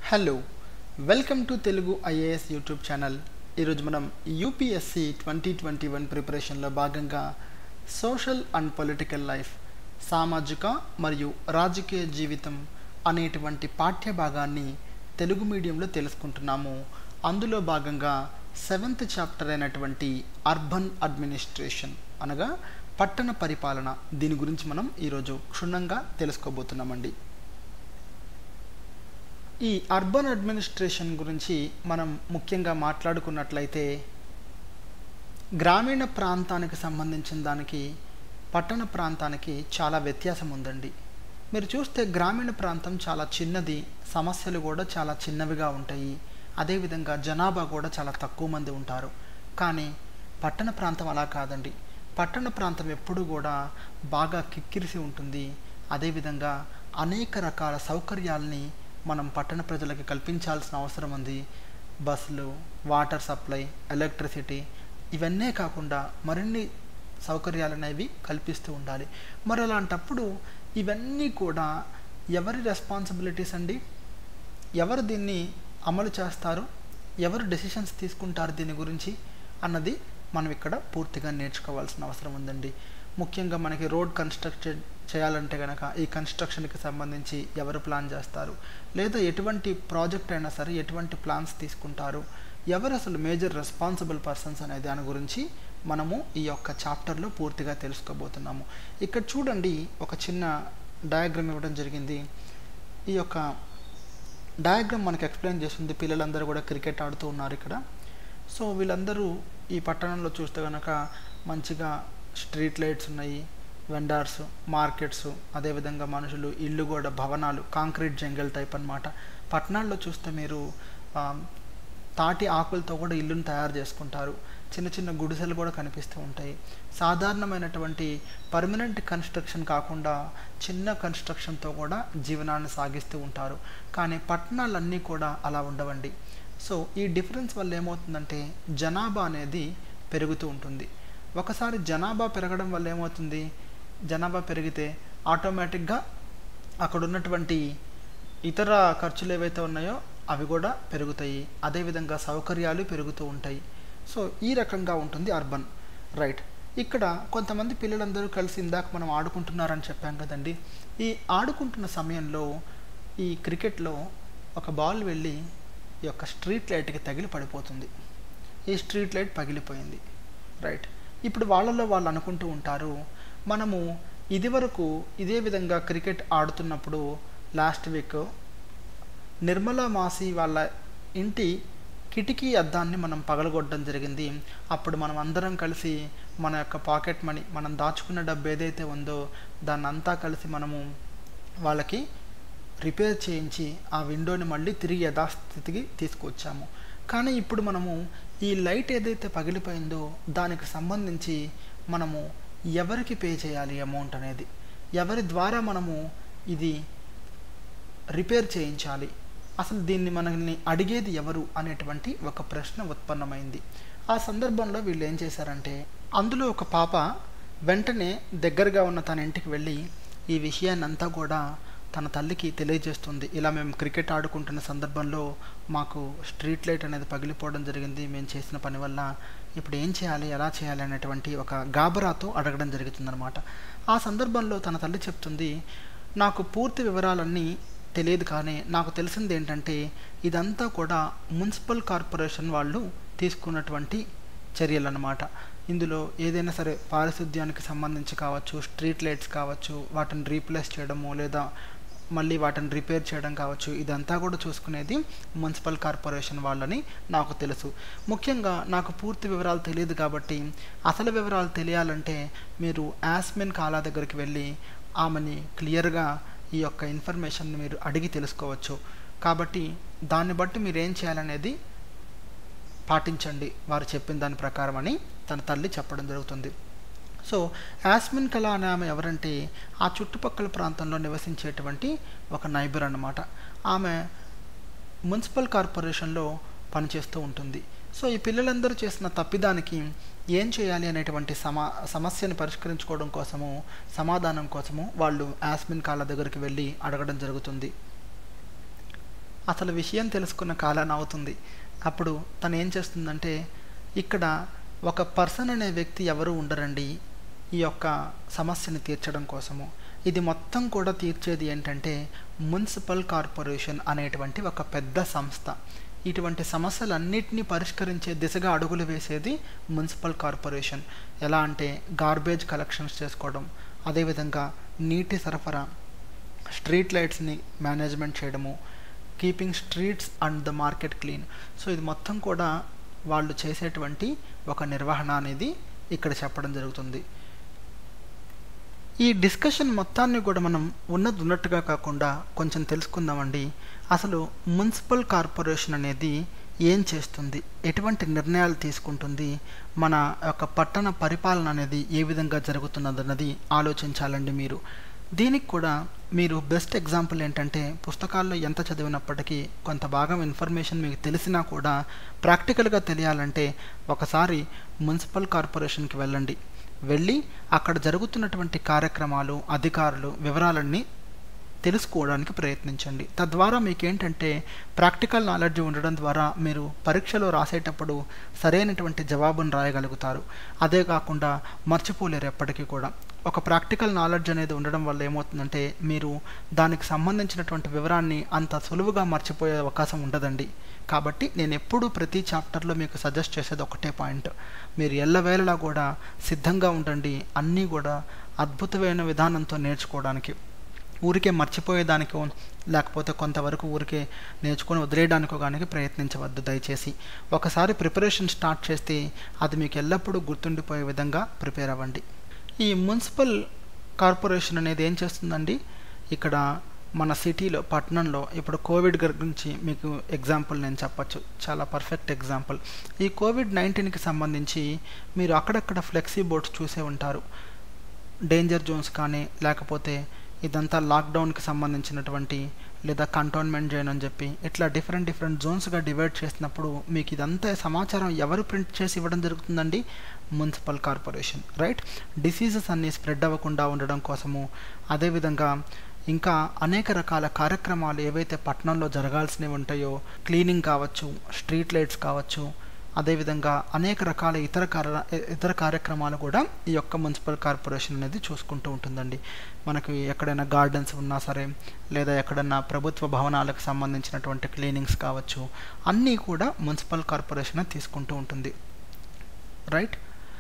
hello welcome to Telugu IAS YouTube channel ఈరోజు మనం UPSC twenty twenty one ప్రిపరేషన్లో భాగంగా సోషల్ అండ్ పొలిటికల్ లైఫ్ సామాజిక మరియు రాజకీయ జీవితం అనేటువంటి పాఠ్య భాగాన్ని తెలుగు మీడియంలో తెలుసుకుంటున్నాము అందులో భాగంగా సెవెంత్ చాప్టర్ అయినటువంటి అర్బన్ అడ్మినిస్ట్రేషన్ అనగా పట్టణ పరిపాలన దీని గురించి మనం ఈరోజు క్షుణ్ణంగా తెలుసుకోబోతున్నామండి ఈ అర్బన్ అడ్మినిస్ట్రేషన్ గురించి మనం ముఖ్యంగా మాట్లాడుకున్నట్లయితే గ్రామీణ ప్రాంతానికి సంబంధించిన దానికి పట్టణ ప్రాంతానికి చాలా వ్యత్యాసం ఉందండి మీరు చూస్తే గ్రామీణ ప్రాంతం చాలా చిన్నది సమస్యలు కూడా చాలా చిన్నవిగా ఉంటాయి అదేవిధంగా జనాభా కూడా చాలా తక్కువ మంది ఉంటారు కానీ పట్టణ ప్రాంతం అలా కాదండి పట్టణ ప్రాంతం ఎప్పుడు కూడా బాగా కిక్కిరిసి ఉంటుంది అదేవిధంగా అనేక రకాల సౌకర్యాలని మనం పట్టణ ప్రజలకి కల్పించాల్సిన అవసరం ఉంది బస్సులు వాటర్ సప్లై ఎలక్ట్రిసిటీ ఇవన్నీ కాకుండా మరిన్ని సౌకర్యాలు అనేవి కల్పిస్తూ ఉండాలి మరి అలాంటప్పుడు ఇవన్నీ కూడా ఎవరి రెస్పాన్సిబిలిటీస్ అండి ఎవరు దీన్ని అమలు చేస్తారు ఎవరు డెసిషన్స్ తీసుకుంటారు దీని గురించి అన్నది మనం ఇక్కడ పూర్తిగా నేర్చుకోవాల్సిన అవసరం ఉందండి ముఖ్యంగా మనకి రోడ్ కన్స్ట్రక్షన్ చేయాలంటే కనుక ఈ కన్స్ట్రక్షన్కి సంబంధించి ఎవరు ప్లాన్ చేస్తారు లేదా ఎటువంటి ప్రాజెక్ట్ అయినా సరే ఎటువంటి ప్లాన్స్ తీసుకుంటారు ఎవరు అసలు మేజర్ రెస్పాన్సిబుల్ పర్సన్స్ అనే దాని గురించి మనము ఈ యొక్క చాప్టర్లో పూర్తిగా తెలుసుకోబోతున్నాము ఇక్కడ చూడండి ఒక చిన్న డయాగ్రామ్ ఇవ్వడం జరిగింది ఈ యొక్క డయాగ్రామ్ మనకు ఎక్స్ప్లెయిన్ చేస్తుంది పిల్లలందరూ కూడా క్రికెట్ ఆడుతూ ఉన్నారు ఇక్కడ సో వీళ్ళందరూ ఈ పట్టణంలో చూస్తే కనుక మంచిగా స్ట్రీట్ లైట్స్ ఉన్నాయి వెండార్స్ మార్కెట్స్ అదేవిధంగా మనుషులు ఇల్లు కూడా భవనాలు కాంక్రీట్ జంగల్ టైప్ అనమాట పట్టణాల్లో చూస్తే మీరు తాటి ఆకులతో కూడా ఇల్లును తయారు చేసుకుంటారు చిన్న చిన్న గుడిసెలు కూడా కనిపిస్తూ ఉంటాయి సాధారణమైనటువంటి పర్మనెంట్ కన్స్ట్రక్షన్ కాకుండా చిన్న కన్స్ట్రక్షన్తో కూడా జీవనాన్ని సాగిస్తూ ఉంటారు కానీ పట్టణాలన్నీ కూడా అలా ఉండవండి సో ఈ డిఫరెన్స్ వల్ల ఏమవుతుందంటే జనాభా అనేది పెరుగుతూ ఉంటుంది ఒకసారి జనాభా పెరగడం వల్ల ఏమవుతుంది జనాభా పెరిగితే ఆటోమేటిక్గా అక్కడ ఉన్నటువంటి ఇతర ఖర్చులు ఏవైతే ఉన్నాయో అవి కూడా పెరుగుతాయి అదేవిధంగా సౌకర్యాలు పెరుగుతూ ఉంటాయి సో ఈ రకంగా ఉంటుంది అర్బన్ రైట్ ఇక్కడ కొంతమంది పిల్లలందరూ కలిసి ఇందాక మనం ఆడుకుంటున్నారని చెప్పాం కదండి ఈ ఆడుకుంటున్న సమయంలో ఈ క్రికెట్లో ఒక బాల్ వెళ్ళి ఈ యొక్క స్ట్రీట్ లైట్కి తగిలి పడిపోతుంది ఈ స్ట్రీట్ లైట్ పగిలిపోయింది రైట్ ఇప్పుడు వాళ్ళలో వాళ్ళు అనుకుంటూ ఉంటారు మనము ఇదివరకు ఇదే విధంగా క్రికెట్ ఆడుతున్నప్పుడు లాస్ట్ వీక్ నిర్మలా మాసి వాళ్ళ ఇంటి కిటికీ అద్దాన్ని మనం పగలగొట్టడం జరిగింది అప్పుడు మనం అందరం కలిసి మన యొక్క పాకెట్ మనీ మనం దాచుకున్న డబ్బు ఏదైతే ఉందో దాన్ని అంతా కలిసి మనము వాళ్ళకి రిపేర్ చేయించి ఆ విండోని మళ్ళీ తిరిగి యథాస్థితికి తీసుకొచ్చాము కానీ ఇప్పుడు మనము ఈ లైట్ ఏదైతే పగిలిపోయిందో దానికి సంబంధించి మనము ఎవరికి పే చేయాలి అమౌంట్ అనేది ఎవరి ద్వారా మనము ఇది రిపేర్ చేయించాలి అసలు దీన్ని మనల్ని అడిగేది ఎవరు అనేటువంటి ఒక ప్రశ్న ఉత్పన్నమైంది ఆ సందర్భంలో వీళ్ళు ఏం చేశారంటే అందులో ఒక పాప వెంటనే దగ్గరగా ఉన్న తన ఇంటికి వెళ్ళి ఈ విషయాన్ని అంతా కూడా తన తల్లికి తెలియజేస్తుంది ఇలా మేము క్రికెట్ ఆడుకుంటున్న సందర్భంలో మాకు స్ట్రీట్ లైట్ అనేది పగిలిపోవడం జరిగింది మేము చేసిన పని వల్ల ఇప్పుడు ఏం చేయాలి ఎలా చేయాలి అనేటువంటి ఒక గాబరాతో అడగడం జరుగుతుందనమాట ఆ సందర్భంలో తన తల్లి చెప్తుంది నాకు పూర్తి వివరాలన్నీ తెలియదు కానీ నాకు తెలిసింది ఏంటంటే ఇదంతా కూడా మున్సిపల్ కార్పొరేషన్ వాళ్ళు తీసుకున్నటువంటి చర్యలు అన్నమాట ఇందులో ఏదైనా సరే పారిశుద్ధ్యానికి సంబంధించి కావచ్చు స్ట్రీట్ లైట్స్ కావచ్చు వాటిని రీప్లేస్ చేయడము లేదా మళ్ళీ వాటిని రిపేర్ చేయడం కావచ్చు ఇదంతా కూడా చూసుకునేది మున్సిపల్ కార్పొరేషన్ వాళ్ళని నాకు తెలుసు ముఖ్యంగా నాకు పూర్తి వివరాలు తెలియదు కాబట్టి అసలు వివరాలు తెలియాలంటే మీరు యాస్మిన్ కాలా దగ్గరికి వెళ్ళి ఆమెని క్లియర్గా ఈ యొక్క ఇన్ఫర్మేషన్ మీరు అడిగి తెలుసుకోవచ్చు కాబట్టి దాన్ని బట్టి మీరు ఏం చేయాలనేది పాటించండి వారు చెప్పిన దాని ప్రకారం అని తన తల్లి చెప్పడం జరుగుతుంది సో యాస్మిన్ కళ అనే ఆమె ఎవరంటే ఆ చుట్టుపక్కల ప్రాంతంలో నివసించేటువంటి ఒక నైబర్ అన్నమాట ఆమె మున్సిపల్ కార్పొరేషన్లో పనిచేస్తూ ఉంటుంది సో ఈ పిల్లలందరూ చేసిన తప్పిదానికి ఏం చేయాలి అనేటువంటి సమా సమస్యను పరిష్కరించుకోవడం కోసము సమాధానం కోసము వాళ్ళు యాస్మిన్ కాళ్ళ దగ్గరికి వెళ్ళి అడగడం జరుగుతుంది అసలు విషయం తెలుసుకున్న కాలాన్ని అవుతుంది అప్పుడు తను ఏం చేస్తుందంటే ఇక్కడ ఒక పర్సన్ అనే వ్యక్తి ఎవరు ఉండరండి ఈ యొక్క సమస్యని తీర్చడం కోసము ఇది మొత్తం కూడా తీర్చేది ఏంటంటే మున్సిపల్ కార్పొరేషన్ అనేటువంటి ఒక పెద్ద సంస్థ ఇటువంటి సమస్యలన్నిటినీ పరిష్కరించే దిశగా అడుగులు వేసేది మున్సిపల్ కార్పొరేషన్ ఎలా అంటే గార్బేజ్ కలెక్షన్స్ చేసుకోవడం అదేవిధంగా నీటి సరఫరా స్ట్రీట్ లైట్స్ని మేనేజ్మెంట్ చేయడము keeping streets and the market clean so ఇది మొత్తం కూడా వాళ్ళు చేసేటువంటి ఒక నిర్వహణ అనేది ఇక్కడ చెప్పడం జరుగుతుంది ఈ డిస్కషన్ మొత్తాన్ని కూడా మనం ఉన్నది ఉన్నట్టుగా కాకుండా కొంచెం తెలుసుకుందామండి అసలు మున్సిపల్ కార్పొరేషన్ అనేది ఏం చేస్తుంది ఎటువంటి నిర్ణయాలు తీసుకుంటుంది మన యొక్క పట్టణ పరిపాలన అనేది ఏ విధంగా జరుగుతున్నదన్నది ఆలోచించాలండి మీరు దీనికి కూడా మీరు బెస్ట్ ఎగ్జాంపుల్ ఏంటంటే పుస్తకాల్లో ఎంత చదివినప్పటికీ కొంత భాగం ఇన్ఫర్మేషన్ మీకు తెలిసినా కూడా ప్రాక్టికల్గా తెలియాలంటే ఒకసారి మున్సిపల్ కార్పొరేషన్కి వెళ్ళండి వెళ్ళి అక్కడ జరుగుతున్నటువంటి కార్యక్రమాలు అధికారులు వివరాలన్నీ తెలుసుకోవడానికి ప్రయత్నించండి తద్వారా మీకు ఏంటంటే ప్రాక్టికల్ నాలెడ్జ్ ఉండడం ద్వారా మీరు పరీక్షలో రాసేటప్పుడు సరైనటువంటి జవాబును రాయగలుగుతారు అదే కాకుండా మర్చిపోలేరు ఎప్పటికీ కూడా ఒక ప్రాక్టికల్ నాలెడ్జ్ అనేది ఉండడం వల్ల ఏమవుతుందంటే మీరు దానికి సంబంధించినటువంటి వివరాన్ని అంత సులువుగా మర్చిపోయే అవకాశం ఉండదండి కాబట్టి నేను ఎప్పుడూ ప్రతి చాప్టర్లో మీకు సజెస్ట్ చేసేది ఒకటే పాయింట్ మీరు ఎల్లవేళలా కూడా సిద్ధంగా ఉండండి అన్నీ కూడా అద్భుతమైన విధానంతో నేర్చుకోవడానికి ఊరికే మర్చిపోయేదానికో లేకపోతే కొంతవరకు ఊరికే నేర్చుకొని వదిలేయడానికో కానీ ప్రయత్నించవద్దు దయచేసి ఒకసారి ప్రిపరేషన్ స్టార్ట్ చేస్తే అది మీకు ఎల్లప్పుడూ గుర్తుండిపోయే విధంగా ప్రిపేర్ అవ్వండి ఈ మున్సిపల్ కార్పొరేషన్ అనేది ఏం చేస్తుందండి ఇక్కడ మన సిటీలో పట్టణంలో ఇప్పుడు కోవిడ్ గురించి మీకు ఎగ్జాంపుల్ నేను చెప్పచ్చు చాలా పర్ఫెక్ట్ ఎగ్జాంపుల్ ఈ కోవిడ్ నైన్టీన్కి సంబంధించి మీరు అక్కడక్కడ ఫ్లెక్సీ బోర్డ్స్ చూసే ఉంటారు డేంజర్ జోన్స్ కానీ లేకపోతే ఇదంతా లాక్డౌన్కి సంబంధించినటువంటి లేదా కంటోన్మెంట్ జోన్ అని చెప్పి ఇట్లా డిఫరెంట్ డిఫరెంట్ జోన్స్గా డివైడ్ చేసినప్పుడు మీకు ఇదంతా సమాచారం ఎవరు ప్రింట్ చేసి ఇవ్వడం జరుగుతుందండి మున్సిపల్ కార్పొరేషన్ రైట్ డిసీజెస్ అన్నీ స్ప్రెడ్ అవ్వకుండా ఉండడం కోసము అదేవిధంగా ఇంకా అనేక రకాల కార్యక్రమాలు ఏవైతే పట్టణంలో జరగాల్సినవి ఉంటాయో క్లీనింగ్ కావచ్చు స్ట్రీట్ లైట్స్ కావచ్చు అదేవిధంగా అనేక రకాల ఇతర కార్య ఇతర కార్యక్రమాలు కూడా ఈ యొక్క మున్సిపల్ కార్పొరేషన్ అనేది చూసుకుంటూ ఉంటుందండి మనకి ఎక్కడైనా గార్డెన్స్ ఉన్నా సరే లేదా ఎక్కడైనా ప్రభుత్వ భవనాలకు సంబంధించినటువంటి క్లీనింగ్స్ కావచ్చు అన్నీ కూడా మున్సిపల్ కార్పొరేషన్ తీసుకుంటూ ఉంటుంది రైట్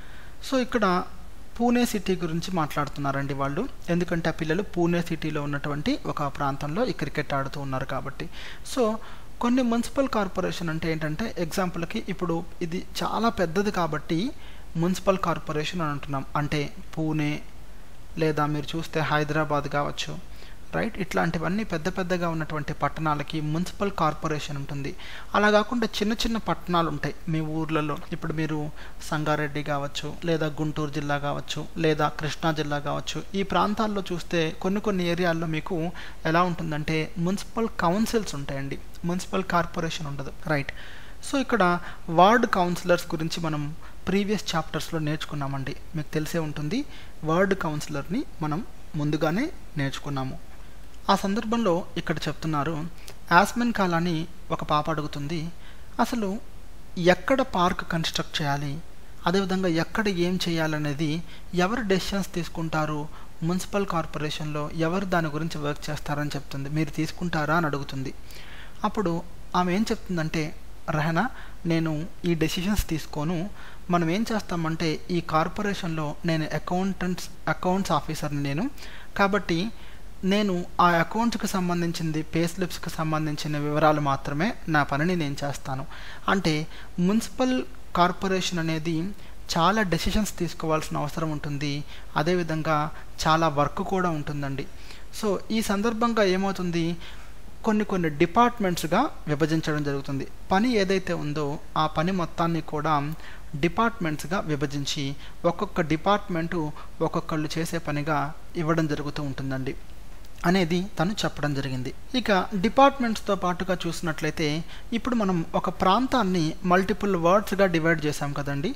సో ఇక్కడ పూణే సిటీ గురించి మాట్లాడుతున్నారండి వాళ్ళు ఎందుకంటే ఆ పిల్లలు పూణే సిటీలో ఉన్నటువంటి ఒక ప్రాంతంలో ఈ క్రికెట్ ఆడుతూ ఉన్నారు కాబట్టి సో కొన్ని మున్సిపల్ కార్పొరేషన్ అంటే ఏంటంటే ఎగ్జాంపుల్కి ఇప్పుడు ఇది చాలా పెద్దది కాబట్టి మున్సిపల్ కార్పొరేషన్ అని అంటున్నాం అంటే పూణే లేదా మీరు చూస్తే హైదరాబాద్ కావచ్చు రైట్ ఇట్లాంటివన్నీ పెద్ద పెద్దగా ఉన్నటువంటి పట్టణాలకి మున్సిపల్ కార్పొరేషన్ ఉంటుంది అలా కాకుండా చిన్న చిన్న పట్టణాలు ఉంటాయి మీ ఊర్లలో ఇప్పుడు మీరు సంగారెడ్డి కావచ్చు లేదా గుంటూరు జిల్లా కావచ్చు లేదా కృష్ణా జిల్లా కావచ్చు ఈ ప్రాంతాల్లో చూస్తే కొన్ని కొన్ని ఏరియాల్లో మీకు ఎలా ఉంటుందంటే మున్సిపల్ కౌన్సిల్స్ ఉంటాయండి మున్సిపల్ కార్పొరేషన్ ఉండదు రైట్ సో ఇక్కడ వార్డ్ కౌన్సిలర్స్ గురించి మనం ప్రీవియస్ చాప్టర్స్లో నేర్చుకున్నామండి మీకు తెలిసే ఉంటుంది వార్డ్ కౌన్సిలర్ని మనం ముందుగానే నేర్చుకున్నాము ఆ సందర్భంలో ఇక్కడ చెప్తున్నారు యాస్మిన్ కాలాని ఒక పాప అడుగుతుంది అసలు ఎక్కడ పార్క్ కన్స్ట్రక్ట్ చేయాలి అదేవిధంగా ఎక్కడ ఏం చేయాలనేది ఎవరు డెసిషన్స్ తీసుకుంటారు మున్సిపల్ కార్పొరేషన్లో ఎవరు దాని గురించి వర్క్ చేస్తారని చెప్తుంది మీరు తీసుకుంటారా అని అడుగుతుంది అప్పుడు ఆమె ఏం చెప్తుందంటే రహనా నేను ఈ డెసిషన్స్ తీసుకోను మనం ఏం చేస్తామంటే ఈ కార్పొరేషన్లో నేను అకౌంటెంట్స్ అకౌంట్స్ ఆఫీసర్ని నేను కాబట్టి నేను ఆ అకౌంట్స్కి సంబంధించింది పే స్లిప్స్కి సంబంధించిన వివరాలు మాత్రమే నా పనిని నేను చేస్తాను అంటే మున్సిపల్ కార్పొరేషన్ అనేది చాలా డెసిషన్స్ తీసుకోవాల్సిన అవసరం ఉంటుంది అదేవిధంగా చాలా వర్క్ కూడా ఉంటుందండి సో ఈ సందర్భంగా ఏమవుతుంది కొన్ని కొన్ని డిపార్ట్మెంట్స్గా విభజించడం జరుగుతుంది పని ఏదైతే ఉందో ఆ పని మొత్తాన్ని కూడా డిపార్ట్మెంట్స్గా విభజించి ఒక్కొక్క డిపార్ట్మెంటు ఒక్కొక్కళ్ళు చేసే పనిగా ఇవ్వడం జరుగుతూ ఉంటుందండి అనేది తను చెప్పడం జరిగింది ఇక డిపార్ట్మెంట్స్తో పాటుగా చూసినట్లయితే ఇప్పుడు మనం ఒక ప్రాంతాన్ని మల్టిపుల్ వర్డ్స్గా డివైడ్ చేసాం కదండి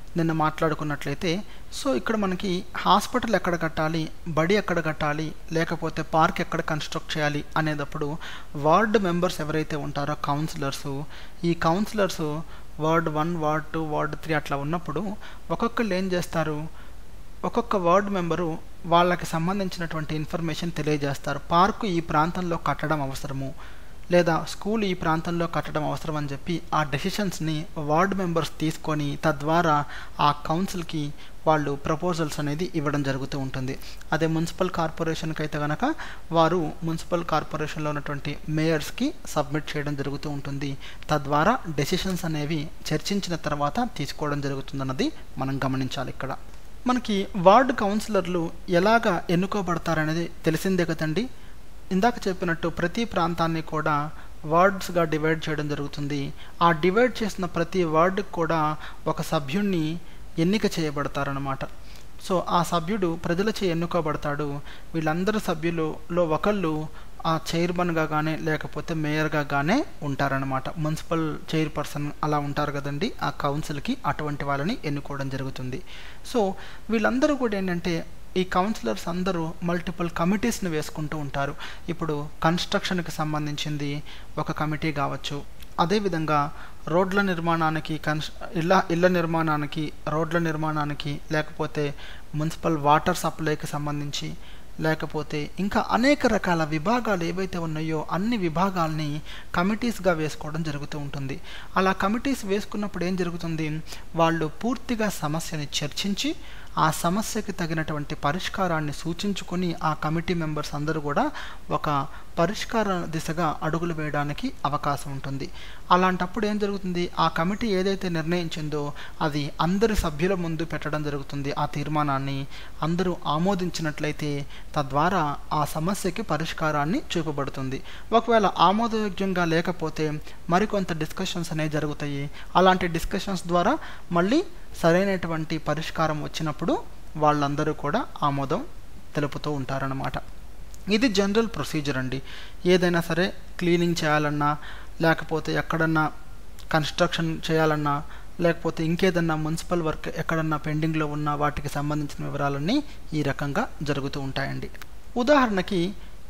నిన్న మాట్లాడుకున్నట్లయితే సో ఇక్కడ మనకి హాస్పిటల్ ఎక్కడ కట్టాలి బడి ఎక్కడ కట్టాలి లేకపోతే పార్క్ ఎక్కడ కన్స్ట్రక్ట్ చేయాలి అనేటప్పుడు వార్డు మెంబర్స్ ఎవరైతే ఉంటారో కౌన్సిలర్స్ ఈ councillors ward one ward two ward three అట్లా ఉన్నప్పుడు ఒక్కొక్కళ్ళు ఏం చేస్తారు ఒక్కొక్క వార్డు మెంబరు వాళ్ళకి సంబంధించినటువంటి ఇన్ఫర్మేషన్ తెలియజేస్తారు పార్కు ఈ ప్రాంతంలో కట్టడం అవసరము లేదా స్కూల్ ఈ ప్రాంతంలో కట్టడం అవసరం అని చెప్పి ఆ డెసిషన్స్ని వార్డు మెంబర్స్ తీసుకొని తద్వారా ఆ కౌన్సిల్కి వాళ్ళు ప్రపోజల్స్ అనేది ఇవ్వడం జరుగుతూ ఉంటుంది అదే మున్సిపల్ కార్పొరేషన్కి అయితే కనుక వారు మున్సిపల్ కార్పొరేషన్లో ఉన్నటువంటి మేయర్స్కి సబ్మిట్ చేయడం జరుగుతూ ఉంటుంది తద్వారా డెసిషన్స్ అనేవి చర్చించిన తర్వాత తీసుకోవడం జరుగుతుందన్నది మనం గమనించాలి ఇక్కడ మనకి వార్డు కౌన్సిలర్లు ఎలాగ ఎన్నుకోబడతారనేది తెలిసిందే కదండి ఇందాక చెప్పినట్టు ప్రతి ప్రాంతాన్ని కూడా వార్డ్స్గా డివైడ్ చేయడం జరుగుతుంది ఆ డివైడ్ చేసిన ప్రతి వార్డుకి కూడా ఒక సభ్యుణ్ణి ఎన్నిక చేయబడతారనమాట సో ఆ సభ్యుడు ప్రజలచే ఎన్నుకోబడతాడు వీళ్ళందరి సభ్యులలో ఒకళ్ళు ఆ చైర్మన్గా కానీ లేకపోతే మేయర్గా కానీ ఉంటారనమాట మున్సిపల్ చైర్పర్సన్ అలా ఉంటారు కదండి ఆ కౌన్సిల్కి అటువంటి వాళ్ళని ఎన్నుకోవడం జరుగుతుంది సో వీళ్ళందరూ కూడా ఏంటంటే ఈ కౌన్సిలర్స్ అందరూ మల్టిపుల్ కమిటీస్ని వేసుకుంటూ ఉంటారు ఇప్పుడు కన్స్ట్రక్షన్కి సంబంధించింది ఒక కమిటీ కావచ్చు అదేవిధంగా రోడ్ల నిర్మాణానికి కన్స్ ఇళ్ళ ఇళ్ళ నిర్మాణానికి రోడ్ల నిర్మాణానికి లేకపోతే మున్సిపల్ వాటర్ సప్లైకి సంబంధించి లేకపోతే ఇంకా అనేక రకాల విభాగాలు ఏవైతే ఉన్నాయో అన్ని విభాగాల్ని కమిటీస్గా వేసుకోవడం జరుగుతూ ఉంటుంది అలా కమిటీస్ వేసుకున్నప్పుడు ఏం జరుగుతుంది వాళ్ళు పూర్తిగా సమస్యని చర్చించి ఆ సమస్యకి తగినటువంటి పరిష్కారాన్ని సూచించుకొని ఆ కమిటీ మెంబర్స్ అందరూ కూడా ఒక పరిష్కార దిశగా అడుగులు వేయడానికి అవకాశం ఉంటుంది అలాంటప్పుడు ఏం జరుగుతుంది ఆ కమిటీ ఏదైతే నిర్ణయించిందో అది అందరి సభ్యుల ముందు పెట్టడం జరుగుతుంది ఆ తీర్మానాన్ని అందరూ ఆమోదించినట్లయితే తద్వారా ఆ సమస్యకి పరిష్కారాన్ని చూపబడుతుంది ఒకవేళ ఆమోదయోగ్యంగా లేకపోతే మరికొంత డిస్కషన్స్ అనేవి జరుగుతాయి అలాంటి డిస్కషన్స్ ద్వారా మళ్ళీ సరైనటువంటి పరిష్కారం వచ్చినప్పుడు వాళ్ళందరూ కూడా ఆమోదం తెలుపుతూ ఉంటారన్నమాట ఇది జనరల్ ప్రొసీజర్ అండి ఏదైనా సరే క్లీనింగ్ చేయాలన్నా లేకపోతే ఎక్కడన్నా కన్స్ట్రక్షన్ చేయాలన్నా లేకపోతే ఇంకేదన్నా మున్సిపల్ వర్క్ ఎక్కడన్నా పెండింగ్లో ఉన్న వాటికి సంబంధించిన వివరాలన్నీ ఈ రకంగా జరుగుతూ ఉంటాయండి ఉదాహరణకి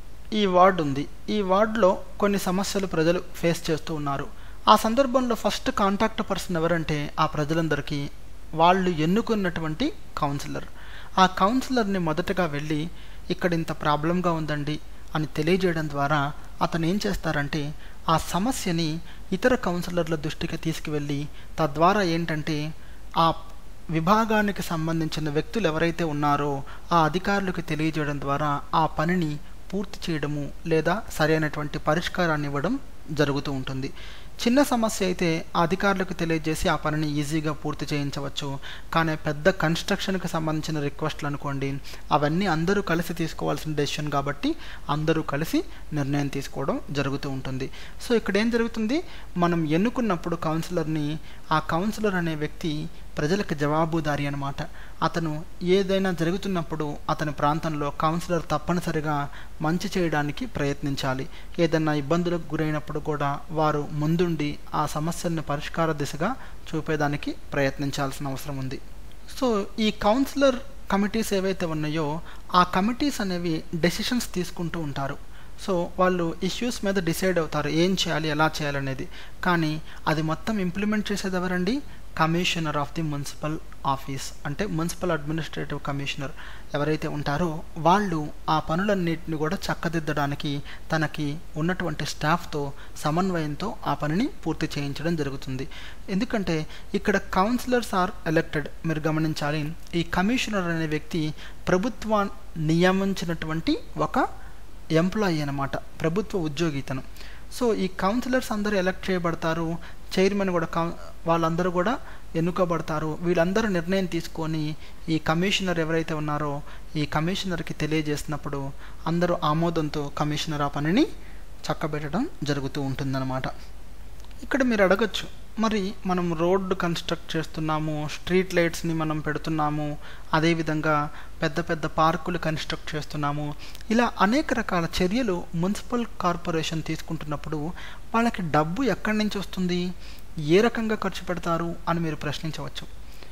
ఈ వార్డు ఉంది ఈ వార్డులో కొన్ని సమస్యలు ప్రజలు ఫేస్ చేస్తూ ఉన్నారు ఆ సందర్భంలో ఫస్ట్ కాంటాక్ట్ పర్సన్ ఎవరంటే ఆ ప్రజలందరికీ వాళ్ళు ఎన్నుకున్నటువంటి కౌన్సిలర్ ఆ కౌన్సిలర్ని మొదటగా వెళ్ళి ఇక్కడ ఇంత ప్రాబ్లంగా ఉందండి అని తెలియజేయడం ద్వారా అతను ఏం చేస్తారంటే ఆ సమస్యని ఇతర కౌన్సిలర్ల దృష్టికి తీసుకువెళ్ళి తద్వారా ఏంటంటే ఆ విభాగానికి సంబంధించిన వ్యక్తులు ఎవరైతే ఉన్నారో ఆ అధికారులకు తెలియజేయడం ద్వారా ఆ పనిని పూర్తి చేయడము లేదా సరైనటువంటి పరిష్కారాన్ని ఇవ్వడం జరుగుతూ ఉంటుంది చిన్న సమస్య అయితే ఆ అధికారులకు తెలియజేసి ఆ పనిని ఈజీగా పూర్తి చేయించవచ్చు కానీ పెద్ద కన్స్ట్రక్షన్కి సంబంధించిన రిక్వెస్ట్లు అనుకోండి అవన్నీ అందరూ కలిసి తీసుకోవాల్సిన డెసిషన్ కాబట్టి అందరూ కలిసి నిర్ణయం తీసుకోవడం జరుగుతూ ఉంటుంది సో ఇక్కడ ఏం జరుగుతుంది మనం ఎన్నుకున్నప్పుడు కౌన్సిలర్ని ఆ కౌన్సిలర్ అనే వ్యక్తి ప్రజలకు జవాబుదారి అనమాట అతను ఏదైనా జరుగుతున్నప్పుడు అతని ప్రాంతంలో కౌన్సిలర్ తప్పనిసరిగా మంచి చేయడానికి ప్రయత్నించాలి ఏదైనా ఇబ్బందులకు గురైనప్పుడు కూడా వారు ముందుండి ఆ సమస్యలను పరిష్కార దిశగా చూపేదానికి ప్రయత్నించాల్సిన అవసరం ఉంది సో ఈ కౌన్సిలర్ కమిటీస్ ఏవైతే ఉన్నాయో ఆ కమిటీస్ అనేవి డెసిషన్స్ తీసుకుంటూ ఉంటారు సో వాళ్ళు ఇష్యూస్ మీద డిసైడ్ అవుతారు ఏం చేయాలి ఎలా చేయాలనేది కానీ అది మొత్తం ఇంప్లిమెంట్ చేసేది ఎవరండి commissioner of the municipal office అంటే మున్సిపల్ అడ్మినిస్ట్రేటివ్ కమిషనర్ ఎవరైతే ఉంటారో వాళ్ళు ఆ పనులన్నింటిని కూడా చక్కదిద్దడానికి తనకి ఉన్నటువంటి స్టాఫ్తో సమన్వయంతో ఆ పనిని పూర్తి చేయించడం జరుగుతుంది ఎందుకంటే ఇక్కడ కౌన్సిలర్స్ ఆర్ ఎలక్టెడ్ మీరు గమనించాలి ఈ కమిషనర్ అనే వ్యక్తి ప్రభుత్వ నియమించినటువంటి ఒక ఎంప్లాయీ అనమాట ప్రభుత్వ ఉద్యోగి ఇతను సో ఈ కౌన్సిలర్స్ అందరూ ఎలక్ట్ చేయబడతారు చైర్మన్ కూడా కౌ వాళ్ళందరూ కూడా ఎన్నుకోబడతారు వీళ్ళందరూ నిర్ణయం తీసుకొని ఈ కమిషనర్ ఎవరైతే ఉన్నారో ఈ కమిషనర్కి తెలియజేసినప్పుడు అందరూ ఆమోదంతో కమిషనర్ ఆ పనిని చక్కబెట్టడం జరుగుతూ ఉంటుందన్నమాట ఇక్కడ మీరు అడగచ్చు మరి మనం రోడ్డు కన్స్ట్రక్ట్ చేస్తున్నాము స్ట్రీట్ లైట్స్ని మనం పెడుతున్నాము అదేవిధంగా పెద్ద పెద్ద పార్కులు కన్స్ట్రక్ట్ చేస్తున్నాము ఇలా అనేక రకాల చర్యలు మున్సిపల్ కార్పొరేషన్ తీసుకుంటున్నప్పుడు వాళ్ళకి డబ్బు ఎక్కడి నుంచి వస్తుంది ఏ రకంగా ఖర్చు పెడతారు అని మీరు ప్రశ్నించవచ్చు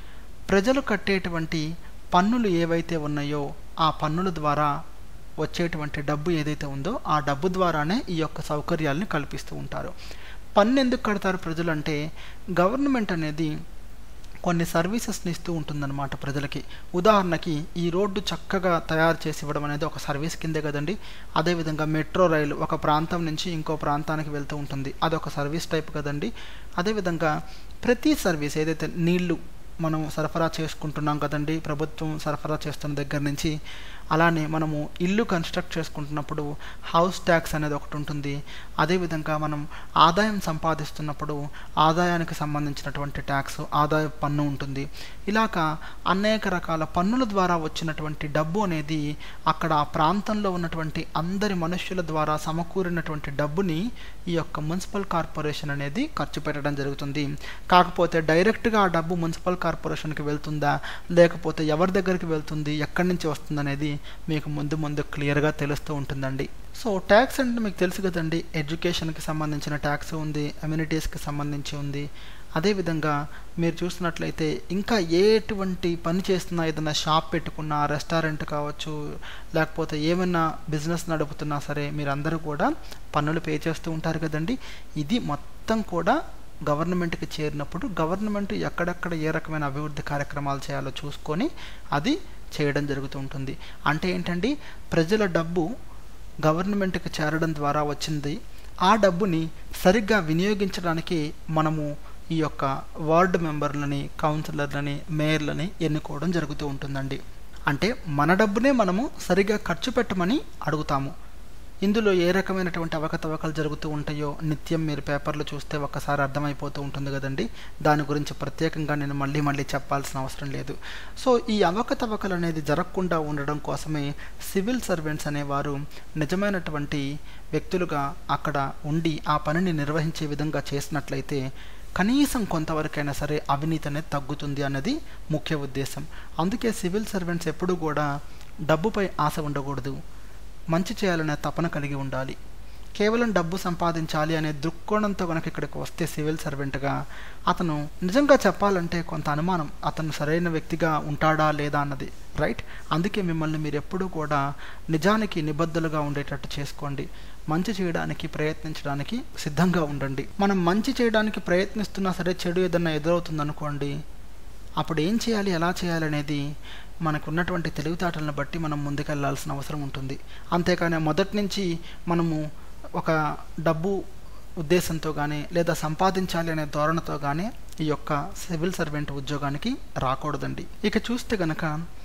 ప్రజలు కట్టేటువంటి పన్నులు ఏవైతే ఉన్నాయో ఆ పన్నుల ద్వారా వచ్చేటువంటి డబ్బు ఏదైతే ఉందో ఆ డబ్బు ద్వారానే ఈ యొక్క సౌకర్యాలను కల్పిస్తూ ఉంటారు పన్ను ఎందుకు కడతారు ప్రజలు అంటే గవర్నమెంట్ అనేది కొన్ని సర్వీసెస్ని ఇస్తూ ఉంటుందన్నమాట ప్రజలకి ఉదాహరణకి ఈ రోడ్డు చక్కగా తయారు చేసి ఇవ్వడం అనేది ఒక సర్వీస్ కిందే కదండి అదేవిధంగా మెట్రో రైలు ఒక ప్రాంతం నుంచి ఇంకో ప్రాంతానికి వెళ్తూ ఉంటుంది అదొక సర్వీస్ టైప్ కదండి అదేవిధంగా ప్రతి సర్వీస్ ఏదైతే నీళ్లు మనం సరఫరా చేసుకుంటున్నాం కదండి ప్రభుత్వం సరఫరా చేస్తున్న దగ్గర నుంచి అలానే మనము ఇల్లు కన్స్ట్రక్ట్ చేసుకుంటున్నప్పుడు హౌస్ ట్యాక్స్ అనేది ఒకటి ఉంటుంది అదేవిధంగా మనం ఆదాయం సంపాదిస్తున్నప్పుడు ఆదాయానికి సంబంధించినటువంటి ట్యాక్స్ ఆదాయ పన్ను ఉంటుంది ఇలాగ అనేక రకాల పన్నుల ద్వారా వచ్చినటువంటి డబ్బు అనేది అక్కడ ఆ ప్రాంతంలో ఉన్నటువంటి అందరి మనుష్యుల ద్వారా సమకూరినటువంటి డబ్బుని ఈ యొక్క మున్సిపల్ కార్పొరేషన్ అనేది ఖర్చు పెట్టడం జరుగుతుంది కాకపోతే డైరెక్ట్గా ఆ డబ్బు మున్సిపల్ కార్పొరేషన్కి వెళ్తుందా లేకపోతే ఎవరి దగ్గరికి వెళ్తుంది ఎక్కడి నుంచి వస్తుంది అనేది మీకు ముందు ముందు క్లియర్గా తెలుస్తూ ఉంటుందండి సో ట్యాక్స్ అంటే మీకు తెలుసు కదండి ఎడ్యుకేషన్కి సంబంధించిన ట్యాక్స్ ఉంది అమ్యూనిటీస్కి సంబంధించి ఉంది అదేవిధంగా మీరు చూసినట్లయితే ఇంకా ఎటువంటి పని చేస్తున్నా ఏదైనా షాప్ పెట్టుకున్నా రెస్టారెంట్ కావచ్చు లేకపోతే ఏమైనా బిజినెస్ నడుపుతున్నా సరే మీరందరూ కూడా పన్నులు పే చేస్తూ ఉంటారు కదండి ఇది మొత్తం కూడా గవర్నమెంట్కి చేరినప్పుడు గవర్నమెంట్ ఎక్కడెక్కడ ఏ రకమైన అభివృద్ధి కార్యక్రమాలు చేయాలో చూసుకొని అది చేయడం జరుగుతూ ఉంటుంది అంటే ఏంటండి ప్రజల డబ్బు గవర్నమెంట్కి చేరడం ద్వారా వచ్చింది ఆ డబ్బుని సరిగ్గా వినియోగించడానికి మనము ఈ యొక్క వార్డు మెంబర్లని కౌన్సిలర్లని మేయర్లని ఎన్నుకోవడం జరుగుతూ ఉంటుందండి అంటే మన డబ్బునే మనము సరిగ్గా ఖర్చు పెట్టమని అడుగుతాము ఇందులో ఏ రకమైనటువంటి అవకతవకలు జరుగుతూ ఉంటాయో నిత్యం మీరు పేపర్లు చూస్తే ఒక్కసారి అర్థమైపోతూ ఉంటుంది కదండి దాని గురించి ప్రత్యేకంగా నేను మళ్ళీ మళ్ళీ చెప్పాల్సిన అవసరం లేదు సో ఈ అవకతవకలు అనేది జరగకుండా ఉండడం కోసమే సివిల్ సర్వెంట్స్ అనేవారు నిజమైనటువంటి వ్యక్తులుగా అక్కడ ఉండి ఆ పనిని నిర్వహించే విధంగా చేసినట్లయితే కనీసం కొంతవరకైనా సరే అవినీతి అనేది తగ్గుతుంది అన్నది ముఖ్య ఉద్దేశం అందుకే సివిల్ సర్వెంట్స్ ఎప్పుడూ కూడా డబ్బుపై ఆశ ఉండకూడదు మంచి చేయాలనే తపన కలిగి ఉండాలి కేవలం డబ్బు సంపాదించాలి అనే దృక్కోణంతో కనుక ఇక్కడికి వస్తే సివిల్ సర్వెంట్గా అతను నిజంగా చెప్పాలంటే కొంత అనుమానం అతను సరైన వ్యక్తిగా ఉంటాడా లేదా అన్నది రైట్ అందుకే మిమ్మల్ని మీరు ఎప్పుడూ కూడా నిజానికి నిబద్ధలుగా ఉండేటట్టు చేసుకోండి మంచి చేయడానికి ప్రయత్నించడానికి సిద్ధంగా ఉండండి మనం మంచి చేయడానికి ప్రయత్నిస్తున్నా సరే చెడు ఏదన్నా ఎదురవుతుందనుకోండి అప్పుడు ఏం చేయాలి ఎలా చేయాలి అనేది మనకు ఉన్నటువంటి తెలివితేటలను బట్టి మనం ముందుకెళ్లాల్సిన అవసరం ఉంటుంది అంతేకాని మొదటి నుంచి మనము ఒక డబ్బు ఉద్దేశంతో కానీ లేదా సంపాదించాలి అనే ధోరణితో కానీ ఈ యొక్క సివిల్ సర్వెంట్ ఉద్యోగానికి రాకూడదండి ఇక చూస్తే గనక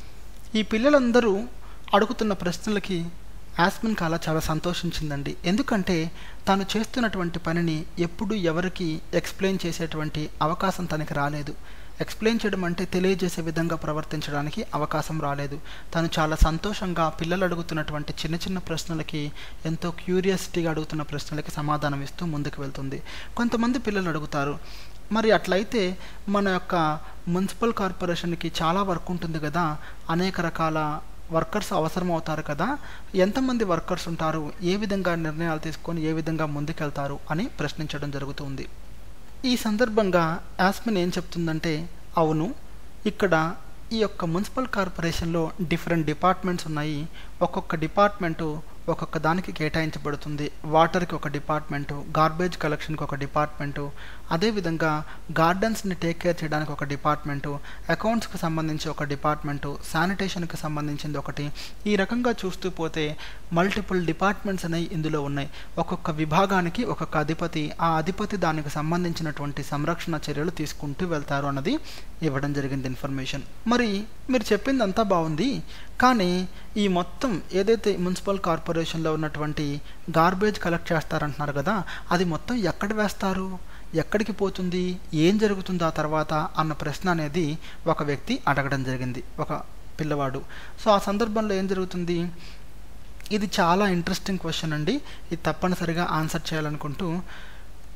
ఈ పిల్లలందరూ అడుగుతున్న ప్రశ్నలకి యాస్మిన్ కాలా చాలా సంతోషించిందండి ఎందుకంటే తాను చేస్తున్నటువంటి పనిని ఎప్పుడు ఎవరికి ఎక్స్ప్లెయిన్ చేసేటువంటి అవకాశం తనకి రాలేదు ఎక్స్ప్లెయిన్ చేయడం అంటే తెలియజేసే విధంగా ప్రవర్తించడానికి అవకాశం రాలేదు తను చాలా సంతోషంగా పిల్లలు అడుగుతున్నటువంటి చిన్న చిన్న ప్రశ్నలకి ఎంతో క్యూరియాసిటీగా అడుగుతున్న ప్రశ్నలకి సమాధానం ఇస్తూ ముందుకు వెళ్తుంది కొంతమంది పిల్లలు అడుగుతారు మరి అట్లయితే మన యొక్క మున్సిపల్ కార్పొరేషన్కి చాలా వర్క్ ఉంటుంది కదా అనేక రకాల వర్కర్స్ అవసరం అవుతారు కదా ఎంతమంది వర్కర్స్ ఉంటారు ఏ విధంగా నిర్ణయాలు తీసుకొని ఏ విధంగా ముందుకెళ్తారు అని ప్రశ్నించడం జరుగుతుంది ఈ సందర్భంగా యాస్మిన్ ఏం చెప్తుందంటే అవును ఇక్కడ ఈ యొక్క మున్సిపల్ కార్పొరేషన్లో డిఫరెంట్ డిపార్ట్మెంట్స్ ఉన్నాయి ఒక్కొక్క డిపార్ట్మెంటు ఒక్కొక్క దానికి కేటాయించబడుతుంది వాటర్కి ఒక డిపార్ట్మెంటు గార్బేజ్ కలెక్షన్కి ఒక డిపార్ట్మెంటు అదేవిధంగా గార్డెన్స్ని టేక్ కేర్ చేయడానికి ఒక డిపార్ట్మెంటు అకౌంట్స్కి సంబంధించి ఒక డిపార్ట్మెంటు శానిటేషన్కి సంబంధించింది ఒకటి ఈ రకంగా చూస్తూ పోతే మల్టిపుల్ డిపార్ట్మెంట్స్ అనేవి ఇందులో ఉన్నాయి ఒక్కొక్క విభాగానికి ఒక్కొక్క అధిపతి ఆ అధిపతి దానికి సంబంధించినటువంటి సంరక్షణ చర్యలు తీసుకుంటూ వెళ్తారు అన్నది ఇవ్వడం జరిగింది ఇన్ఫర్మేషన్ మరి మీరు చెప్పింది అంతా బాగుంది కానీ ఈ మొత్తం ఏదైతే మున్సిపల్ కార్పొరేషన్లో ఉన్నటువంటి గార్బేజ్ కలెక్ట్ చేస్తారంటున్నారు కదా అది మొత్తం ఎక్కడ వేస్తారు ఎక్కడికి పోతుంది ఏం జరుగుతుంది ఆ తర్వాత అన్న ప్రశ్న అనేది ఒక వ్యక్తి అడగడం జరిగింది ఒక పిల్లవాడు సో ఆ సందర్భంలో ఏం జరుగుతుంది ఇది చాలా ఇంట్రెస్టింగ్ క్వశ్చన్ అండి ఇది తప్పనిసరిగా ఆన్సర్ చేయాలనుకుంటూ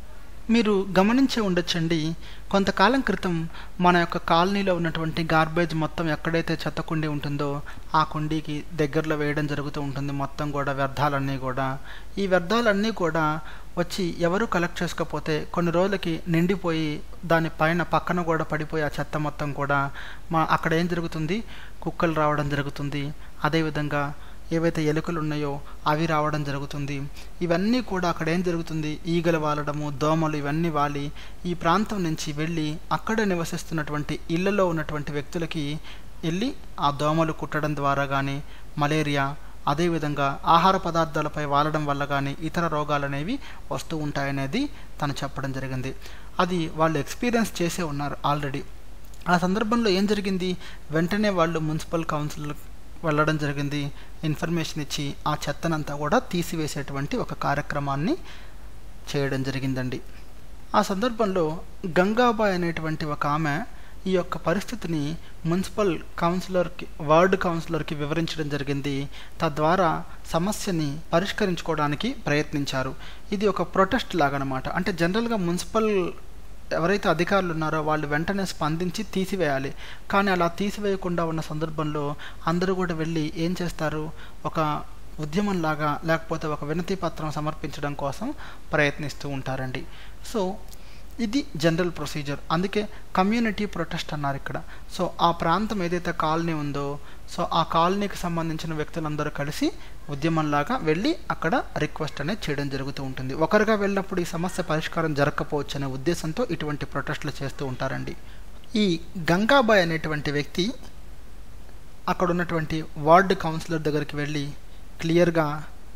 మీరు గమనించే ఉండొచ్చండి కొంతకాలం క్రితం మన యొక్క కాలనీలో ఉన్నటువంటి గార్బేజ్ మొత్తం ఎక్కడైతే చెత్త కుండీ ఉంటుందో ఆ కుండీకి దగ్గరలో వేయడం జరుగుతూ ఉంటుంది మొత్తం కూడా వ్యర్థాలన్నీ కూడా ఈ వ్యర్థాలన్నీ కూడా వచ్చి ఎవరు కలెక్ట్ చేసుకోకపోతే కొన్ని రోజులకి నిండిపోయి దాని పైన పక్కన కూడా పడిపోయి ఆ చెత్త మొత్తం కూడా మా అక్కడ ఏం జరుగుతుంది కుక్కలు రావడం జరుగుతుంది అదేవిధంగా ఏవైతే ఎలుకలు ఉన్నాయో అవి రావడం జరుగుతుంది ఇవన్నీ కూడా అక్కడ ఏం జరుగుతుంది ఈగలు వాలడము దోమలు ఇవన్నీ వాలి ఈ ప్రాంతం నుంచి వెళ్ళి అక్కడ నివసిస్తున్నటువంటి ఇళ్లలో ఉన్నటువంటి వ్యక్తులకి వెళ్ళి ఆ దోమలు కుట్టడం ద్వారా కానీ మలేరియా అదేవిధంగా ఆహార పదార్థాలపై వాలడం వల్ల కానీ ఇతర రోగాలు అనేవి వస్తూ ఉంటాయనేది తను చెప్పడం జరిగింది అది వాళ్ళు ఎక్స్పీరియన్స్ చేసే ఉన్నారు ఆల్రెడీ ఆ సందర్భంలో ఏం జరిగింది వెంటనే వాళ్ళు మున్సిపల్ కౌన్సిల్ వెళ్ళడం జరిగింది ఇన్ఫర్మేషన్ ఇచ్చి ఆ చెత్తనంతా కూడా తీసివేసేటువంటి ఒక కార్యక్రమాన్ని చేయడం జరిగిందండి ఆ సందర్భంలో గంగాబాయ్ అనేటువంటి ఒక ఆమె ఈ యొక్క పరిస్థితిని మున్సిపల్ కౌన్సిలర్కి వార్డు కౌన్సిలర్కి వివరించడం జరిగింది తద్వారా సమస్యని పరిష్కరించుకోవడానికి ప్రయత్నించారు ఇది ఒక ప్రొటెస్ట్ లాగనమాట అంటే జనరల్గా మున్సిపల్ ఎవరైతే అధికారులు ఉన్నారో వాళ్ళు వెంటనే స్పందించి తీసివేయాలి కానీ అలా తీసివేయకుండా ఉన్న సందర్భంలో అందరూ కూడా వెళ్ళి ఏం చేస్తారు ఒక ఉద్యమంలాగా లేకపోతే ఒక వినతి పత్రం సమర్పించడం కోసం ప్రయత్నిస్తూ ఉంటారండి సో ఇది జనరల్ ప్రొసీజర్ అందుకే కమ్యూనిటీ ప్రొటెస్ట్ అన్నారు ఇక్కడ సో ఆ ప్రాంతం ఏదైతే కాలనీ ఉందో సో ఆ కాలనీకి సంబంధించిన వ్యక్తులందరూ కలిసి ఉద్యమంలాగా వెళ్ళి అక్కడ రిక్వెస్ట్ అనేది చేయడం జరుగుతూ ఉంటుంది ఒకరిగా వెళ్ళినప్పుడు ఈ సమస్య పరిష్కారం జరగకపోవచ్చు అనే ఉద్దేశంతో ఇటువంటి ప్రొటెస్టులు చేస్తూ ఉంటారండి ఈ గంగాబాయ్ అనేటువంటి వ్యక్తి అక్కడ ఉన్నటువంటి వార్డు కౌన్సిలర్ దగ్గరికి వెళ్ళి క్లియర్గా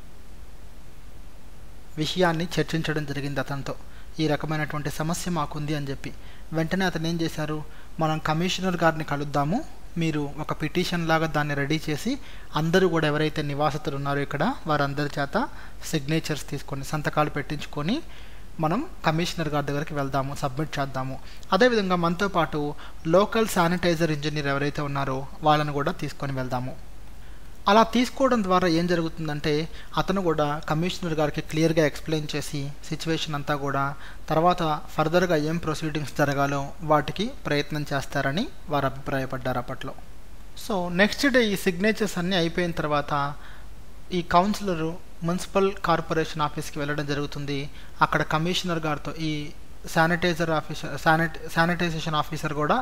విషయాన్ని చర్చించడం జరిగింది అతనితో ఈ రకమైనటువంటి సమస్య మాకుంది అని చెప్పి వెంటనే అతను ఏం చేశారు మనం కమిషనర్ గారిని కలుద్దాము మీరు ఒక పిటిషన్ లాగా దాన్ని రెడీ చేసి అందరూ కూడా ఎవరైతే నివాసితులు ఉన్నారో ఇక్కడ వారందరి చేత సిగ్నేచర్స్ తీసుకొని సంతకాలు పెట్టించుకొని మనం కమిషనర్ గారి దగ్గరికి వెళ్దాము సబ్మిట్ చేద్దాము అదేవిధంగా మనతో పాటు లోకల్ శానిటైజర్ ఇంజనీర్ ఎవరైతే ఉన్నారో వాళ్ళని కూడా తీసుకొని వెళ్దాము అలా తీసుకోవడం ద్వారా ఏం జరుగుతుందంటే అతను కూడా కమిషనర్ గారికి క్లియర్గా ఎక్స్ప్లెయిన్ చేసి సిచ్యువేషన్ అంతా కూడా తర్వాత ఫర్దర్గా ఏం ప్రొసీడింగ్స్ జరగాలో వాటికి ప్రయత్నం చేస్తారని వారు అభిప్రాయపడ్డారు అప్పట్లో సో నెక్స్ట్ డే ఈ సిగ్నేచర్స్ అన్నీ అయిపోయిన తర్వాత ఈ కౌన్సిలరు మున్సిపల్ కార్పొరేషన్ ఆఫీస్కి వెళ్ళడం జరుగుతుంది అక్కడ కమిషనర్ గారితో ఈ శానిటైజర్ ఆఫీసర్ శానిట శానిటైజేషన్ ఆఫీసర్ కూడా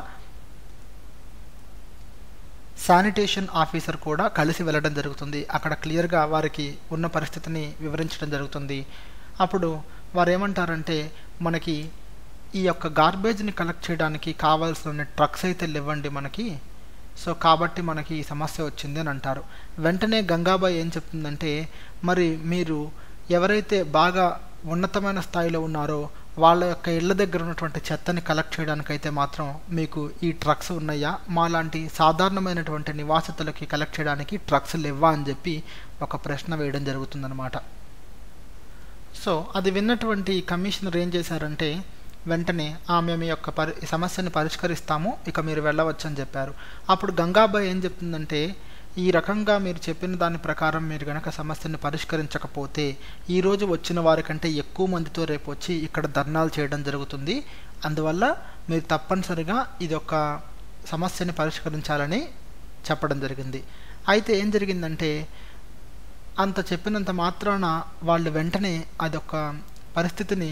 శానిటేషన్ ఆఫీసర్ కూడా కలిసి వెళ్ళడం జరుగుతుంది అక్కడ క్లియర్గా వారికి ఉన్న పరిస్థితిని వివరించడం జరుగుతుంది అప్పుడు వారు ఏమంటారంటే మనకి ఈ యొక్క గార్బేజ్ని కలెక్ట్ చేయడానికి కావాల్సిన ట్రక్స్ అయితే లేవండి మనకి సో కాబట్టి మనకి ఈ సమస్య వచ్చింది అని అంటారు వెంటనే గంగాబాయ్ ఏం చెప్తుందంటే మరి మీరు ఎవరైతే బాగా ఉన్నతమైన స్థాయిలో ఉన్నారో వాళ్ళ యొక్క ఇళ్ళ దగ్గర ఉన్నటువంటి చెత్తని కలెక్ట్ చేయడానికైతే మాత్రం మీకు ఈ ట్రక్స్ ఉన్నాయా మాలాంటి సాధారణమైనటువంటి నివాసితులకి కలెక్ట్ చేయడానికి ట్రక్స్ లేవా అని చెప్పి ఒక ప్రశ్న వేయడం జరుగుతుందన్నమాట సో అది విన్నటువంటి కమిషనర్ ఏం చేశారంటే వెంటనే ఆమె మీ యొక్క పరి సమస్యని పరిష్కరిస్తాము ఇక మీరు వెళ్ళవచ్చు అని చెప్పారు అప్పుడు గంగాబాయ్ ఏం చెప్తుందంటే ఈ రకంగా మీరు చెప్పిన దాని ప్రకారం మీరు గనక సమస్యను పరిష్కరించకపోతే ఈరోజు వచ్చిన వారికంటే ఎక్కువ మందితో రేపు వచ్చి ఇక్కడ ధర్నాలు చేయడం జరుగుతుంది అందువల్ల మీరు తప్పనిసరిగా ఇది ఒక సమస్యని పరిష్కరించాలని చెప్పడం జరిగింది అయితే ఏం జరిగిందంటే అంత చెప్పినంత మాత్రాన వాళ్ళు వెంటనే అదొక పరిస్థితిని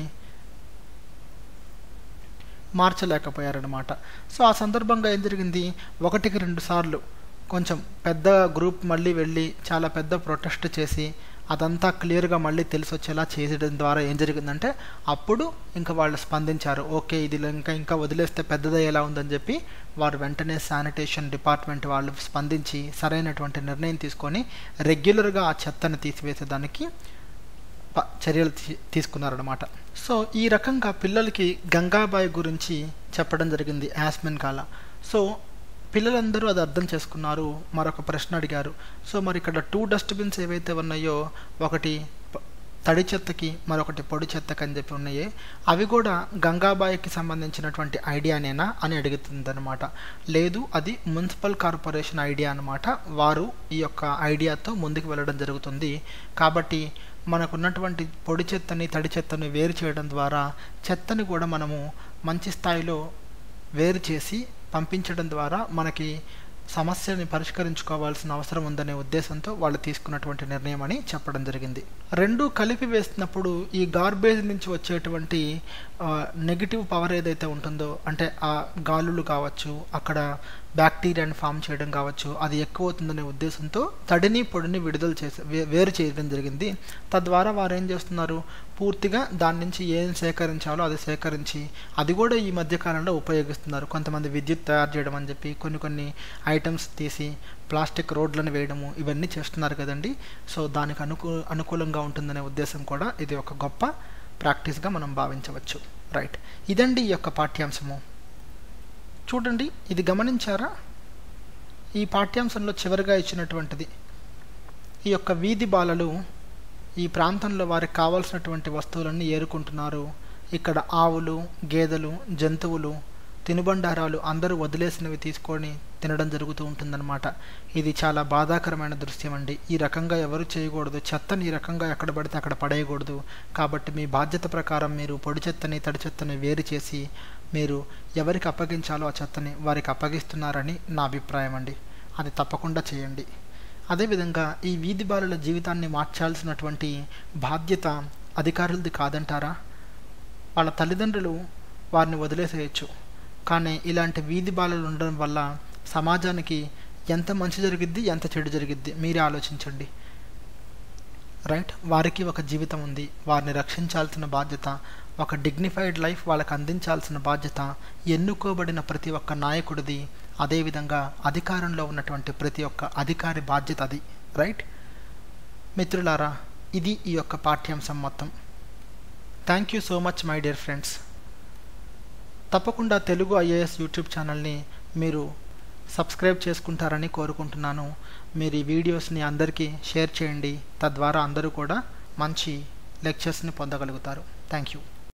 మార్చలేకపోయారనమాట సో ఆ సందర్భంగా ఏం జరిగింది ఒకటికి రెండు సార్లు కొంచెం పెద్ద గ్రూప్ మళ్ళీ వెళ్ళి చాలా పెద్ద ప్రొటెస్ట్ చేసి అదంతా క్లియర్గా మళ్ళీ తెలిసి వచ్చేలా చేయడం ద్వారా ఏం జరిగిందంటే అప్పుడు ఇంకా వాళ్ళు స్పందించారు ఓకే ఇది ఇంకా ఇంకా వదిలేస్తే పెద్దదయ్యేలా ఉందని చెప్పి వారు వెంటనే శానిటేషన్ డిపార్ట్మెంట్ వాళ్ళు స్పందించి సరైనటువంటి నిర్ణయం తీసుకొని రెగ్యులర్గా ఆ చెత్తను తీసివేసేదానికి చర్యలు తీసుకున్నారనమాట సో ఈ రకంగా పిల్లలకి గంగాబాయి గురించి చెప్పడం జరిగింది యాస్మిన్ కాల సో పిల్లలందరూ అది అర్థం చేసుకున్నారు మరొక ప్రశ్న అడిగారు సో మరి ఇక్కడ టూ డస్ట్బిన్స్ ఏవైతే ఉన్నాయో ఒకటి తడి చెత్తకి మరొకటి పొడి చెత్తకి అని చెప్పి ఉన్నాయి అవి కూడా గంగాబాయికి సంబంధించినటువంటి ఐడియానేనా అని అడుగుతుందన్నమాట లేదు అది మున్సిపల్ కార్పొరేషన్ ఐడియా అనమాట వారు ఈ యొక్క ఐడియాతో ముందుకు వెళ్ళడం జరుగుతుంది కాబట్టి మనకున్నటువంటి పొడి చెత్తని తడి చెత్తని వేరు చేయడం ద్వారా చెత్తని కూడా మనము మంచి స్థాయిలో వేరు చేసి పంపించడం ద్వారా మనకి సమస్యని పరిష్కరించుకోవాల్సిన అవసరం ఉందనే ఉద్దేశంతో వాళ్ళు తీసుకున్నటువంటి నిర్ణయం అని చెప్పడం జరిగింది రెండు కలిపి వేసినప్పుడు ఈ గార్బేజ్ నుంచి వచ్చేటువంటి నెగిటివ్ పవర్ ఏదైతే ఉంటుందో అంటే ఆ గాలులు కావచ్చు అక్కడ బ్యాక్టీరియాని ఫామ్ చేయడం కావచ్చు అది ఎక్కువ అవుతుందనే ఉద్దేశంతో తడిని పొడిని విడుదల చేసి వే- వేరు చేయడం జరిగింది తద్వారా వారు ఏం చేస్తున్నారు పూర్తిగా దాని నుంచి ఏం సేకరించాలో అది సేకరించి అది కూడా ఈ మధ్య కాలంలో ఉపయోగిస్తున్నారు కొంతమంది విద్యుత్ తయారు చేయడం అని చెప్పి కొన్ని కొన్ని ఐటమ్స్ తీసి ప్లాస్టిక్ రోడ్లను వేయడము ఇవన్నీ చేస్తున్నారు కదండి సో దానికి అనుకూ అనుకూలంగా ఉంటుందనే ఉద్దేశం కూడా ఇది ఒక గొప్ప ప్రాక్టీస్గా మనం భావించవచ్చు రైట్ ఇదండి ఈ యొక్క పాఠ్యాంశము చూడండి ఇది గమనించారా ఈ పాఠ్యాంశంలో చివరిగా ఇచ్చినటువంటిది ఈ యొక్క వీధి బాలలు ఈ ప్రాంతంలో వారికి కావాల్సినటువంటి వస్తువులన్నీ ఏరుకుంటున్నారు ఇక్కడ ఆవులు గేదెలు జంతువులు తినుబండారాలు అందరూ వదిలేసినవి తీసుకొని తినడం జరుగుతూ ఉంటుందన్నమాట ఇది చాలా బాధాకరమైన దృశ్యం అండి ఈ రకంగా ఎవరు చేయకూడదు చెత్తని ఈ రకంగా ఎక్కడ పడితే అక్కడ పడేయకూడదు కాబట్టి మీ బాధ్యత ప్రకారం మీరు పొడి చెత్తని తడి చెత్తని వేరు చేసి మీరు ఎవరికి అప్పగించాలో ఆ చెత్తని వారికి అప్పగిస్తున్నారని నా అభిప్రాయం అండి అది తప్పకుండా చేయండి అదేవిధంగా ఈ వీధి బాలుల జీవితాన్ని మార్చాల్సినటువంటి బాధ్యత అధికారులది కాదంటారా వాళ్ళ తల్లిదండ్రులు వారిని వదిలేసేయచ్చు కానీ ఇలాంటి వీధి బాలలు ఉండడం వల్ల సమాజానికి ఎంత మంచి జరిగిద్ది ఎంత చెడు జరిగిద్ది మీరే ఆలోచించండి రైట్ వారికి ఒక జీవితం ఉంది వారిని రక్షించాల్సిన బాధ్యత ఒక డిగ్నిఫైడ్ లైఫ్ వాళ్ళకి అందించాల్సిన బాధ్యత ఎన్నుకోబడిన ప్రతి ఒక్క నాయకుడిది అదేవిధంగా అధికారంలో ఉన్నటువంటి ప్రతి ఒక్క అధికారి బాధ్యత అది రైట్ మిత్రులారా ఇది ఈ యొక్క పాఠ్యాంశం మొత్తం thank you so much my dear friends తప్పకుండా తెలుగు ఐఏఎస్ యూట్యూబ్ ఛానల్ని మీరు సబ్స్క్రైబ్ చేసుకుంటారని కోరుకుంటున్నాను మీరు ఈ వీడియోస్ని అందరికీ షేర్ చేయండి తద్వారా అందరూ కూడా మంచి లెక్చర్స్ని పొందగలుగుతారు థ్యాంక్ యూ